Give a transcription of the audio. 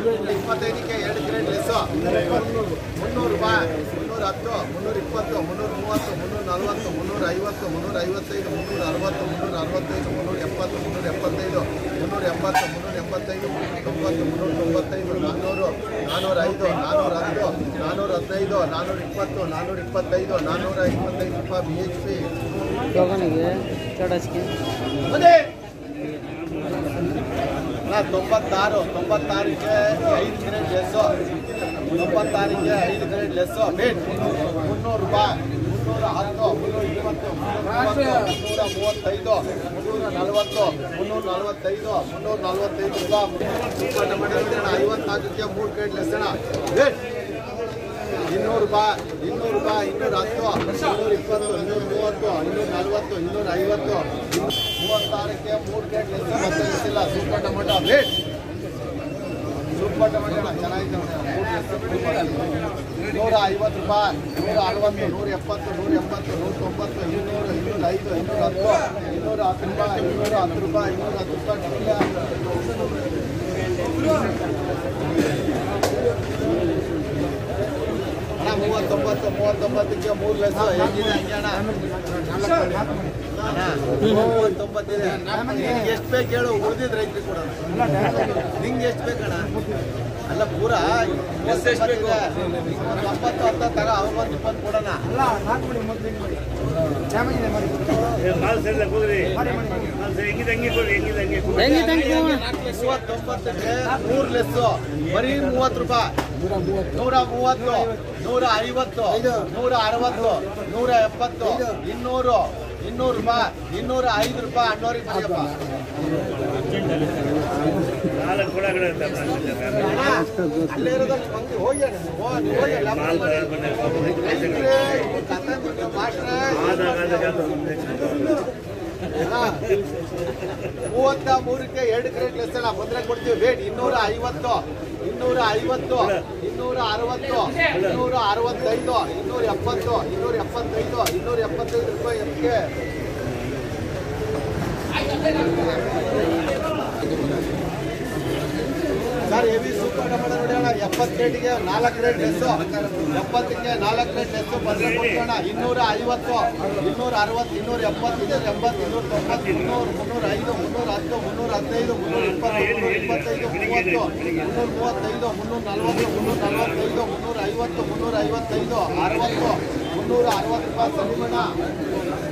ಇಪ್ಪತ್ತೈದಕ್ಕೆ ಎರಡು grade less ಮುನ್ನೂರು ರೂಪಾಯಿ ಮುನ್ನೂರ ಹತ್ತು ಮುನ್ನೂರ ಇಪ್ಪತ್ತು ಮುನ್ನೂರ ಮೂವತ್ತು ಮುನ್ನೂರ ನಲ್ವತ್ತು ಮುನ್ನೂರ ಐವತ್ತು ಮುನ್ನೂರ ಐವತ್ತೈದು ಮುನ್ನೂರ ಅರವತ್ತು ಮುನ್ನೂರ ಅರವತ್ತೈದು ಮುನ್ನೂರ ಎಪ್ಪತ್ತು ಮುನ್ನೂರ ಎಪ್ಪತ್ತೈದು ಮುನ್ನೂರ ಎಂಬತ್ತು ಮುನ್ನೂರ ಎಂಬತ್ತೈದು ಮುನ್ನೂರ ತೊಂಬತ್ತು ಮುನ್ನೂರ ತೊಂಬತ್ತೈದು ನಾನ್ನೂರು ನಾನ್ನೂರ ಐದು ನಾನ್ನೂರ ಹತ್ತು ನಾನ್ನೂರ ಹದಿನೈದು ನಾನ್ನೂರ ಇಪ್ಪತ್ತು ನಾನ್ನೂರ ಇಪ್ಪತ್ತೈದು ನಾನ್ನೂರ ಇಪ್ಪತ್ತೈದು ರೂಪಾಯಿ ಬಿ ಎಚ್ ಪಿ ಗಗನಿಗೆ ಚಡಸ್ಕಿ ಅದೇ ಅಣ್ಣ ತೊಂಬತ್ತಾರು ತೊಂಬತ್ತಾರಕ್ಕೆ ಐದು ಗ್ರೇಡ್ ಲೆಸ್ಸು ತೊಂಬತ್ತಾರಕ್ಕೆ ಐದು ಗ್ರೇಡ್ ಲೆಸ್ಸು ಬೇಟ್ ಮುನ್ನೂರು ರೂಪಾಯಿ ಮುನ್ನೂರ ಹತ್ತು ಮುನ್ನೂರ ಇಪ್ಪತ್ತು ಮುನ್ನೂರ ಮೂವತ್ತೈದು ಮುನ್ನೂರ ನಲವತ್ತು ಮುನ್ನೂರ ನಲವತ್ತೈದು ಮುನ್ನೂರ ನಲವತ್ತೈದು ರೂಪಾಯಿ ಮಾಡಿದ್ರೆ ಐವತ್ನಾಲ್ಕಕ್ಕೆ ಮೂರು ಗ್ರೇಡ್ ಲೆಸ್ ಅಣ್ಣ ಬೇಟ್ ಇನ್ನೂರು ರೂಪಾಯಿ ಇನ್ನೂರು ರೂಪಾಯಿ ಇನ್ನೂರ ಹತ್ತು ಇನ್ನೂರ ಇಪ್ಪತ್ತು ಇನ್ನೂರ ಮೂವತ್ತು ಇನ್ನೂರ ನಲ್ವತ್ತು ಇನ್ನೂರ ಐವತ್ತು ಇನ್ನೂರ ಮೂವತ್ತಾರಕ್ಕೆ ಮೂರು ಗೇಟ್ ಮತ್ತೆ ಇಷ್ಟಿಲ್ಲ super tomato rate super tomato ಅಣ್ಣ, ಚೆನ್ನಾಗಿದೆ ನೋಡಿ, ಮೂರು ಲೆಸ್ ನೂರ ಐವತ್ತು ರೂಪಾಯಿ ನೂರ ಅರವತ್ತು ನೂರ ಎಪ್ಪತ್ತು ನೂರ ಎಂಬತ್ತು ನೂರ ತೊಂಬತ್ತು ಇನ್ನೂರು ಇನ್ನೂರ ಐದು ಇನ್ನೂರ ಹತ್ತು ಇನ್ನೂರ ಹತ್ತು ರೂಪಾಯಿ ಇನ್ನೂರ ಹತ್ತು ರೂಪಾಯಿ ಇನ್ನೂರ ಹತ್ತು ರೂಪಾಯಿ ಟೊಮೆಟೊ. ಅಣ್ಣ ಮೂವತ್ತೊಂಬತ್ತು ಮೂವತ್ತೊಂಬತ್ತಕ್ಕೆ ಮೂರು ಲೆಸ್ ಹೆಂಗಿದೆ ಹಂಗೆ ಅಣ್ಣ ಅಣ್ಣ, ಮೂವತ್ತೊಂಬತ್ತಿದೆ ನಿಂಗೆ ಎಷ್ಟು ಬೇಕು ಹೇಳು ಉಳಿದಿದ್ದು ರೈತರಿಗೆ ಕೊಡೋಣ ನಿಂಗೆ ಎಷ್ಟು ಬೇಕಣ್ಣ ಅಲ್ಲ ಪೂರ ಎಷ್ಟು ಬೇಕು ಒಂಬತ್ತು ಹತ್ತ ತಗ ಅವ್ರಿಗೊಂದು ಇಪ್ಪತ್ತು ಕೊಡೋಣ ಮಾಲ್ ಸರಿ ಹೋಗ್ರಿ ಮಾಲ್ ಸರಿ ಹೆಂಗಿದೆ ಹಂಗೆ ಕೊಡ್ರಿ ಹೆಂಗಿದೆ ಹಂಗೆ ಕೊಡ್ರಿ ಹೆಂಗಿ ತಂಗಿ ಮೂವತ್ತೊಂಬತ್ತಕ್ಕೆ ಮೂರು ಲೆಸ್ಸು ಬರೀ ಮೂವತ್ತು ರೂಪಾಯಿ ನೂರ ಮೂವತ್ತು ನೂರ ಐವತ್ತು ನೂರ ಅರವತ್ತು ನೂರ ಎಪ್ಪತ್ತು ಇನ್ನೂರು ಇನ್ನೂರು ರೂಪಾಯಿ ಇನ್ನೂರ ಐದು ರೂಪಾಯಿ ಅಣ್ಣೋರಿಗೆ ಬರೆಯಪ್ಪ ನಾಲ್ಕು ಕೊಡ ಕಡೆ ಅಂತ ಅಣ್ಣ, ಅಲ್ಲೇ ಇರೋದಲ್ಲಿ ಮಂದಿ ಹೋಗಿ ಅಣ್ಣ, ನೀವು ಹೋಗಿ, ನೀವು ಹೋಗಿ, ಎಲ್ಲ ಮಾಲ್ ಮಾಡಿ. ಬಂದೆ ರೈತ್ರೇ, ಇವ್ರು ಕತೆ ಬಿಟ್ಟು ಮಾಸ್ಟ್ರೇ, ಅಣ್ಣ, ಮೂವತ್ತ ಮೂರಕ್ಕೆ ಎರಡು ಗ್ರೇಡ್ ಲೆಸ್ ಅಣ್ಣ ಬಂದ್ರೆ ಕೊಡ್ತೀವಿ ವೇಟ್ ಇನ್ನೂರ ಐವತ್ತು ಇನ್ನೂರ ಐವತ್ತು ಇನ್ನೂರ ಅರವತ್ತು ಇನ್ನೂರ ಅರವತ್ತೈದು ಇನ್ನೂರ ಎಪ್ಪತ್ತು ಇನ್ನೂರ ಎಪ್ಪತ್ತೈದು ಇನ್ನೂರ ಎಪ್ಪತ್ತೈದು ರೂಪಾಯಿ ಎಮ್ಗೆ ಸರ್ ಹೆವಿ ಸೂಪರ್ ಟೊಮೆಟೊ ನೋಡಿ ಅಣ್ಣ ಎಪ್ಪತ್ತು ರೇಟಿಗೆ ನಾಲ್ಕು ರೇಟ್ ಲೆಸ್ಸು ಎಪ್ಪತ್ತಕ್ಕೆ ನಾಲ್ಕು ರೇಟ್ ಲೆಸ್ಸು ಬಂದ್ರೆ ಕೊಡ್ಸೋಣ ಇನ್ನೂರ ಐವತ್ತು ಇನ್ನೂರ ಅರವತ್ತು ಇನ್ನೂರ ಎಪ್ಪತ್ತು ಇನ್ನೂರ ಎಂಬತ್ತು ಇನ್ನೂರ ತೊಂಬತ್ತು ಮುನ್ನೂರು ಮುನ್ನೂರ ಐದು ಮುನ್ನೂರ ಹತ್ತು ಮುನ್ನೂರ ಹದಿನೈದು ಮುನ್ನೂರ ಇಪ್ಪತ್ತು ಮುನ್ನೂರ ಇಪ್ಪತ್ತೈದು ಮೂವತ್ತು ಮುನ್ನೂರ ಮೂವತ್ತೈದು ಮುನ್ನೂರ ನಲ್ವತ್ತು ಮುನ್ನೂರ ನಲ್ವತ್ತೈದು ಮುನ್ನೂರ ಐವತ್ತು ಮುನ್ನೂರ ಐವತ್ತೈದು ಅರವತ್ತು ಮುನ್ನೂರ ಅರವತ್ತು ರೂಪಾಯಿ ಸರಿಮಣ